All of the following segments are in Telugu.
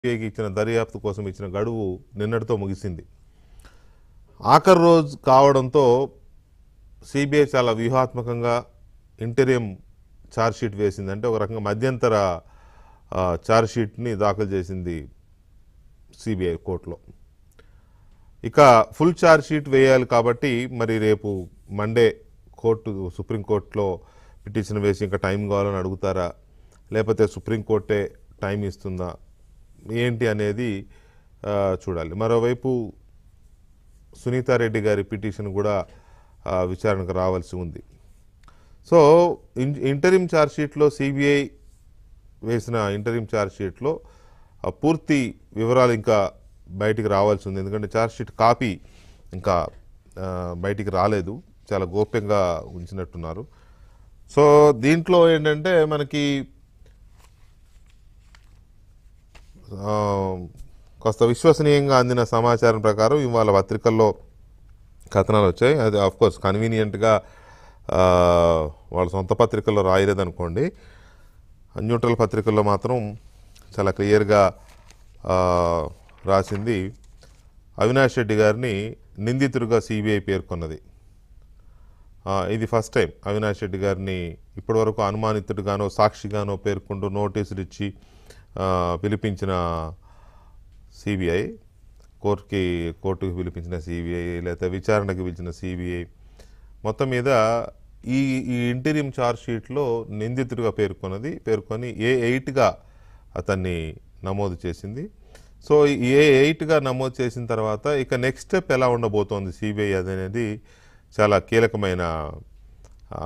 సిబిఐకి ఇచ్చిన దర్యాప్తు కోసం ఇచ్చిన గడువు నిన్నటితో ముగిసింది ఆఖరి రోజు కావడంతో సిబిఐ చాలా వ్యూహాత్మకంగా ఇంటీరియం ఛార్జ్షీట్ వేసింది అంటే ఒక రకంగా మధ్యంతర ఆ, ఛార్జ్షీట్ని దాఖలు చేసింది సిబిఐ కోర్టులో ఇక ఫుల్ ఛార్జ్ షీట్ వేయాలి కాబట్టి మరి రేపు మండే కోర్టు సుప్రీంకోర్టులో పిటిషన్ వేసి ఇంకా టైం కావాలని అడుగుతారా లేకపోతే సుప్రీంకోర్టే టైం ఇస్తుందా ఏంటి అనేది ఆ, చూడాలి మరోవైపు సునీతారెడ్డి గారి పిటిషన్ కూడా ఆ, విచారణకు రావాల్సి ఉంది సో ఇన్ ఇంటరిమ్ ఛార్జ్ షీట్లో సిబిఐ వేసిన ఇంటరిమ్ ఛార్జ్ షీట్లో ఆ పూర్తి వివరాలు ఇంకా బయటికి రావాల్సి ఉంది ఎందుకంటే ఛార్జ్ షీట్ కాపీ ఇంకా ఆ, బయటికి రాలేదు చాలా గోప్యంగా ఉంచినట్టున్నారు సో దీంట్లో ఏంటంటే మనకి ఆ, కాస్త విశ్వసనీయంగా అందిన సమాచారం ప్రకారం ఇవాళ పత్రికల్లో కథనాలు వచ్చాయి అది ఆఫ్ కోర్స్ కన్వీనియంట్గా వాళ్ళ సొంత పత్రికల్లో రాయలేదనుకోండి న్యూట్రల్ పత్రికల్లో మాత్రం చాలా క్లియర్గా ఆ, రాసింది అవినాష్ రెడ్డి గారిని నిందితుడిగా సిబిఐ పేర్కొన్నది ఆ, ఇది ఫస్ట్ టైం అవినాష్ రెడ్డి గారిని ఇప్పటివరకు అనుమానితుడిగానో సాక్షిగానో పేర్కొంటూ నోటీసులు ఇచ్చి ఆ, పిలిపించిన సిబిఐ కోర్టుకి కోర్టుకి పిలిపించిన సిబిఐ లేకపోతే విచారణకి పిలిచిన సిబిఐ మొత్తం మీద ఈ ఈ ఇంటీరియం ఛార్జ్ షీట్లో నిందితుడిగా పేర్కొన్నది పేర్కొని ఏ ఎయిట్గా అతన్ని నమోదు చేసింది సో ఈ ఏ ఎయిట్గా నమోదు చేసిన తర్వాత ఇక నెక్స్ట్ స్టెప్ ఎలా ఉండబోతోంది సిబిఐ అనేది చాలా కీలకమైన ఆ,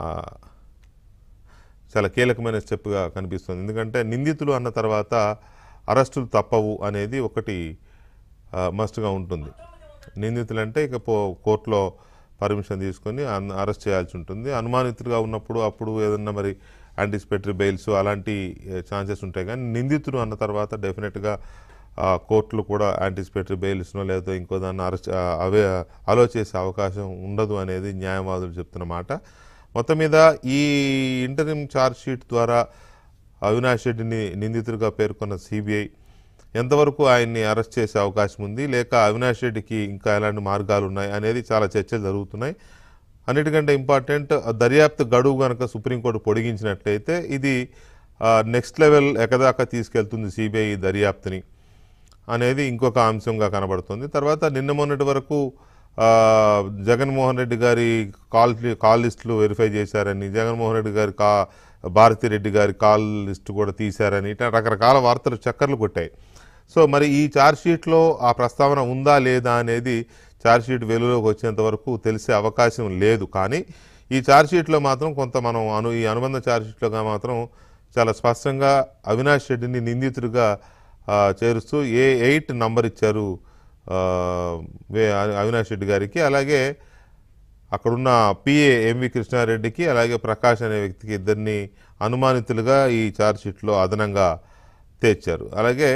చాలా కీలకమైన స్టెప్గా కనిపిస్తుంది ఎందుకంటే నిందితులు అన్న తర్వాత అరెస్టులు తప్పవు అనేది ఒకటి ఆ, మస్ట్గా ఉంటుంది నిందితులు అంటే ఇక పో కోర్టులో పర్మిషన్ తీసుకొని అన్- అరెస్ట్ చేయాల్సి ఉంటుంది అనుమానితులుగా ఉన్నప్పుడు అప్పుడు ఏదన్నా మరి యాంటిసిపేటరీ బెయిల్స్ అలాంటి ఛాన్సెస్ ఉంటాయి కానీ నిందితులు అన్న తర్వాత డెఫినెట్గా ఆ, కోర్టులు కూడా యాంటిసిపేటరీ బెయిల్స్నో లేదా ఇంకో దాన్ని అరెస్ట్ ఆ, అవే అలో చేసే అవకాశం ఉండదు అనేది న్యాయవాదులు చెప్తున్న మాట మొత్తం మీద ఈ ఇంటరిమ్ ఛార్జ్ షీట్ ద్వారా అవినాష్ రెడ్డిని నిందితుడిగా పేర్కొన్న సిబిఐ ఎంతవరకు ఆయన్ని అరెస్ట్ చేసే అవకాశం ఉంది లేక అవినాష్ రెడ్డికి ఇంకా ఎలాంటి మార్గాలు ఉన్నాయి అనేది చాలా చర్చలు జరుగుతున్నాయి అన్నిటికంటే ఇంపార్టెంట్ ఆ దర్యాప్తు గడువు కనుక సుప్రీంకోర్టు పొడిగించినట్లయితే ఇది నెక్స్ట్ లెవెల్ ఎక్కదాకా తీసుకెళ్తుంది సిబిఐ దర్యాప్తుని అనేది ఇంకొక అంశంగా కనబడుతుంది తర్వాత నిన్న మొన్నటి వరకు ఆ, జగన్మోహన్ రెడ్డి గారి కాల్ కాల్ లిస్టులు వెరిఫై చేశారని జగన్మోహన్ రెడ్డి గారి కా భారతిరెడ్డి గారి కాల్ లిస్టు కూడా తీశారని ఇట్లా రకరకాల వార్తలు చక్కర్లు కొట్టాయి సో మరి ఈ ఛార్జ్ షీట్లో ఆ ప్రస్తావన ఉందా లేదా అనేది ఛార్జ్ షీట్ వెలుగులోకి వచ్చేంత వరకు తెలిసే అవకాశం లేదు కానీ ఈ ఛార్జ్ షీట్లో మాత్రం కొంత మనం అను ఈ అనుబంధ ఛార్జ్ షీట్లోగా మాత్రం చాలా స్పష్టంగా అవినాష్ రెడ్డిని నిందితుడిగా ఆ, చేరుస్తూ ఏ ఎయిట్ నంబర్ ఇచ్చారు ఆ, వే- అవినాష్ రెడ్డి గారికి అలాగే అక్కడున్న పిఏ ఎంవి కృష్ణారెడ్డికి అలాగే ప్రకాష్ అనే వ్యక్తికి ఇద్దరిని అనుమానితులుగా ఈ ఛార్జ్ షీట్లో అదనంగా తెచ్చారు అలాగే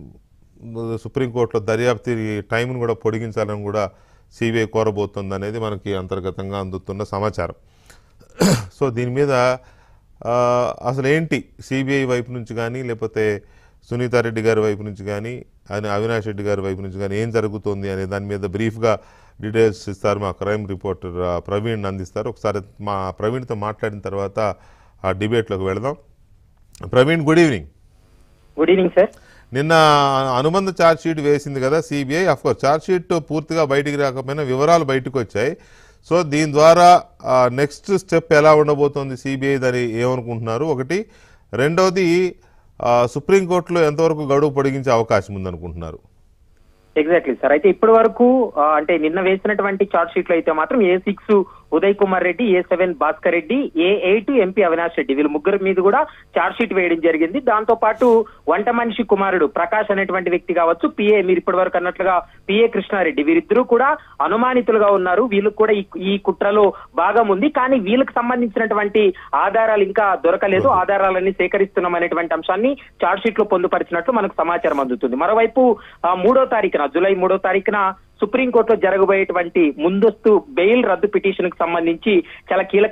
మ్, సుప్రీంకోర్టులో దర్యాప్తు టైంను కూడా పొడిగించాలని కూడా సిబిఐ కోరబోతుంది అనేది మనకి అంతర్గతంగా అందుతున్న సమాచారం సో దీని మీద ఆ, అసలు ఏంటి సిబిఐ వైపు నుంచి కానీ లేకపోతే సునీతారెడ్డి గారి వైపు నుంచి కానీ అని అవినాష్ రెడ్డి గారి వైపు నుంచి కానీ ఏం జరుగుతోంది అనే దాని మీద బ్రీఫ్గా డీటెయిల్స్ ఇస్తారు మా క్రైమ్ రిపోర్టర్ ఆ, ప్రవీణ్ అందిస్తారు ఒకసారి మా ప్రవీణ్తో మాట్లాడిన తర్వాత ఆ డిబేట్లోకి వెళదాం Praveen good evening good evening sir నిన్న అనుబంధ ఛార్జ్ షీట్ వేసింది కదా సిబిఐ కోర్స్ ఛార్జ్ షీట్ పూర్తిగా బయటికి రాకపోయినా వివరాలు బయటకు వచ్చాయి సో దీని ద్వారా నెక్స్ట్ స్టెప్ ఎలా ఉండబోతోంది సిబిఐ దాని ఏమనుకుంటున్నారు ఒకటి రెండవది ఆ, సుప్రీంకోర్టులో ఎంతవరకు గడువు పొడిగించే అవకాశం ఉందనుకుంటున్నారు ఎగ్జాక్ట్లీ సార్ అయితే ఇప్పటి వరకు ఆ, అంటే నిన్న వేసినటువంటి చార్ట్ షీట్ లో అయితే మాత్రం A six Uday Kumar Reddy A seven Bhaskar Reddy A eight MP Avinash Reddy వీళ్ళు ముగ్గురు మీద కూడా చార్ట్ షీట్ వేయడం జరిగింది దాంతో పాటు వంట మనిషి కుమారుడు ప్రకాష్ అనేటువంటి వ్యక్తి కావచ్చు పిఏ మీరు ఇప్పటి వరకు అన్నట్లుగా పిఏ కృష్ణారెడ్డి వీరిద్దరూ కూడా అనుమానితులుగా ఉన్నారు వీళ్ళకి కూడా ఈ- ఈ కుట్రలో భాగం ఉంది కానీ వీళ్ళకి సంబంధించినటువంటి ఆధారాలు ఇంకా దొరకలేదు ఆధారాలన్నీ సేకరిస్తున్నాం అనేటువంటి అంశాన్ని చార్ట్ షీట్ లో పొందుపరిచినట్లు మనకు సమాచారం అందుతుంది మరోవైపు ఆ, మూడో తారీఖున జూలై మూడో తారీఖున సుప్రీంకోర్టులో జరగబోయేటువంటి ముందస్తు బెయిల్ రద్దు పిటిషన్ కి సంబంధించి చాలా కీలక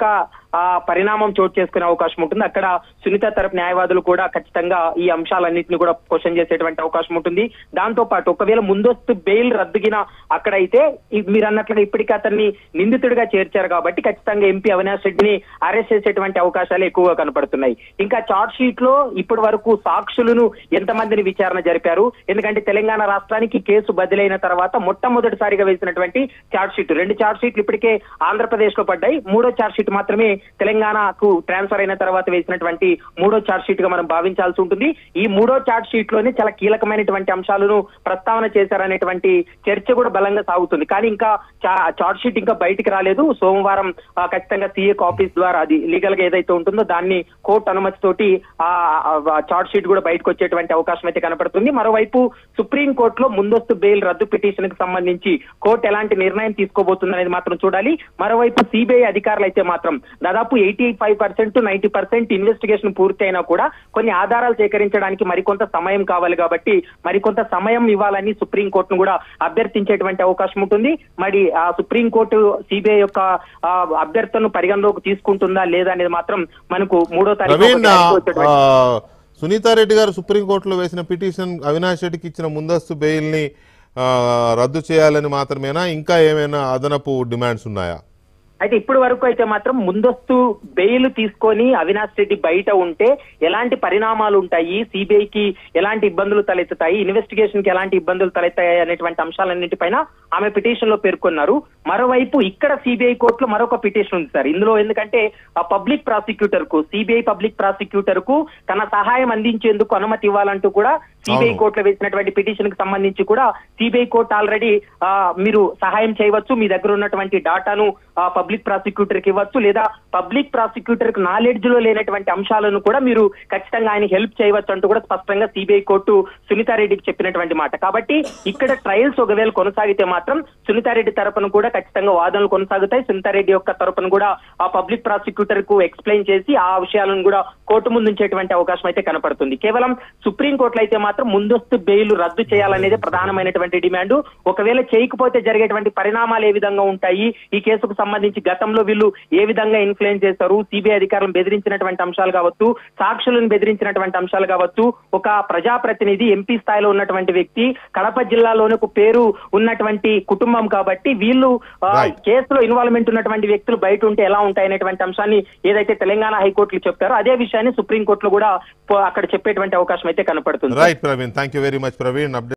ఆ పరిణామం చోటు చేసుకునే అవకాశం ఉంటుంది అక్కడ సునీత తరపు న్యాయవాదులు కూడా ఖచ్చితంగా ఈ అంశాలన్నింటినీ కూడా క్వశ్చన్ చేసేటువంటి అవకాశం ఉంటుంది దాంతో పాటు ఒకవేళ ముందస్తు బెయిల్ రద్దుగిన అక్కడైతే ఈ- మీరు అన్నట్లుగా ఇప్పటికే అతన్ని నిందితుడిగా చేర్చారు కాబట్టి ఖచ్చితంగా ఎంపీ అవినాష్ రెడ్డిని అరెస్ట్ చేసేటువంటి అవకాశాలు ఎక్కువగా కనపడుతున్నాయి ఇంకా చార్ట్ షీట్ లో ఇప్పటి వరకు సాక్షులను ఎంతమందిని విచారణ జరిపారు ఎందుకంటే తెలంగాణ రాష్ట్రానికి కేసు బదిలైన తర్వాత మొట్టమొదటిసారిగా వేసినటువంటి చార్ట్ షీట్ రెండు చార్ట్ షీట్లు ఇప్పటికే ఆంధ్రప్రదేశ్ లో పడ్డాయి మూడో చార్ట్ షీట్ మాత్రమే తెలంగాణకు ట్రాన్స్ఫర్ అయిన తర్వాత వేసినటువంటి మూడో చార్ట్ షీట్ గా మనం భావించాల్సి ఉంటుంది ఈ మూడో చార్ట్ షీట్ లోనే చాలా కీలకమైనటువంటి అంశాలను ప్రస్తావన చేశారనేటువంటి చర్చ కూడా బలంగా సాగుతుంది కానీ ఇంకా చా- చార్ట్ షీట్ ఇంకా బయటికి రాలేదు సోమవారం ఆ, ఖచ్చితంగా సీఏ ఆఫీస్ ద్వారా అది లీగల్ గా ఏదైతే ఉంటుందో దాన్ని కోర్టు అనుమతితోటి ఆ ఆ చార్ట్ షీట్ కూడా బయటకు వచ్చేటువంటి అవకాశం అయితే కనపడుతుంది మరోవైపు సుప్రీం కోర్టులో ముందస్తు బెయిల్ రద్దు పిటిషన్ కి సంబంధించి కోర్టు ఎలాంటి నిర్ణయం తీసుకోబోతుంది అనేది మాత్రం చూడాలి మరోవైపు సిబిఐ అధికారులు అయితే మాత్రం దాదాపు eighty five percent ninety percent investigation పూర్తి అయినా కూడా కొన్ని ఆధారాలు సేకరించడానికి మరికొంత సమయం కావాలి కాబట్టి మరికొంత సమయం ఇవ్వాలని సుప్రీం కోర్టును కూడా అభ్యర్థించేటువంటి అవకాశం ఉంటుంది మరి ఆ సుప్రీం కోర్టు సిబిఐ యొక్క ఆ, అభ్యర్థనను పరిగణలోకి తీసుకుంటుందా లేదా అనేది మాత్రం మనకు మూడో తారీఖు ప్రవీణ్ ఒక తారీఖు వచ్చేటువంటి- ఆ, సునీతారెడ్డి గారు సుప్రీంకోర్టులో వేసిన పిటిషన్ అవినాష్ రెడ్డికి ఇచ్చిన ముందస్తు బెయిల్ని ఆ, రద్దు చేయాలని మాత్రమేనా ఇంకా ఏమైనా అదనపు డిమాండ్స్ ఉన్నాయా అయితే ఇప్పటి వరకు అయితే మాత్రం ముందస్తు బెయిల్ తీసుకొని అవినాష్ రెడ్డి బయట ఉంటే ఎలాంటి పరిణామాలు ఉంటాయి సిబిఐకి ఎలాంటి ఇబ్బందులు తలెత్తుతాయి ఇన్వెస్టిగేషన్ కి ఎలాంటి ఇబ్బందులు తలెత్తాయి అనేటువంటి అంశాలన్నింటిపైన ఆమె పిటిషన్ లో పేర్కొన్నారు మరోవైపు ఇక్కడ సిబిఐ కోర్టులో మరొక పిటిషన్ ఉంది సార్ ఇందులో ఎందుకంటే ఆ పబ్లిక్ ప్రాసిక్యూటర్ కు సిబిఐ పబ్లిక్ ప్రాసిక్యూటర్ కు తన సహాయం అందించేందుకు అనుమతి ఇవ్వాలంటూ కూడా సిబిఐ అవును. కోర్టులో వేసినటువంటి పిటిషన్ కి సంబంధించి కూడా సిబిఐ కోర్టు ఆల్రెడీ మీరు సహాయం చేయవచ్చు మీ దగ్గర ఉన్నటువంటి డాటాను పబ్లిక్ ప్రాసిక్యూటర్ కి ఇవ్వచ్చు లేదా పబ్లిక్ ప్రాసిక్యూటర్ కి నాలెడ్జ్ లో లేనటువంటి అంశాలను కూడా మీరు ఖచ్చితంగా ఆయన హెల్ప్ చేయవచ్చు అంటూ కూడా స్పష్టంగా సిబిఐ కోర్టు సునీతారెడ్డికి చెప్పినటువంటి మాట కాబట్టి ఇక్కడ ట్రయల్స్ ఒకవేళ కొనసాగితే మాత్రం సునీతారెడ్డి తరపున కూడా ఖచ్చితంగా వాదనలు కొనసాగుతాయి సునీతారెడ్డి యొక్క తరపున కూడా ఆ పబ్లిక్ ప్రాసిక్యూటర్ కు ఎక్స్ప్లెయిన్ చేసి ఆ విషయాలను కూడా కోర్టు ముందు ఉంచేటువంటి అవకాశం అయితే కనపడుతుంది కేవలం సుప్రీం కోర్టులో అయితే మాత్రం ముందస్తు బెయిల్ రద్దు చేయాలనేది ప్రధానమైనటువంటి డిమాండ్ ఒకవేళ చేయకపోతే జరిగేటువంటి పరిణామాలు ఏ విధంగా ఉంటాయి ఈ కేసుకు సంబంధించి గతంలో వీళ్ళు ఏ విధంగా ఇన్ఫ్లుయెన్స్ చేస్తారు సిబిఐ అధికారులను బెదిరించినటువంటి అంశాలు కావచ్చు సాక్షులను బెదిరించినటువంటి అంశాలు కావచ్చు ఒక ప్రజాప్రతినిధి ఎంపీ స్థాయిలో ఉన్నటువంటి వ్యక్తి కడప జిల్లాలోనే ఒక పేరు ఉన్నటువంటి కుటుంబం కాబట్టి వీళ్ళు ఆ, Right. కేసులో ఇన్వాల్వ్మెంట్ ఉన్నటువంటి వ్యక్తులు బయట ఉంటే ఎలా ఉంటాయనేటువంటి అంశాన్ని ఏదైతే తెలంగాణ హైకోర్టులు చెప్పారో అదే విషయాన్ని సుప్రీంకోర్టులో కూడా పో- అక్కడ చెప్పేటువంటి అవకాశం అయితే కనపడుతుంది right Praveen thank you very much Praveen update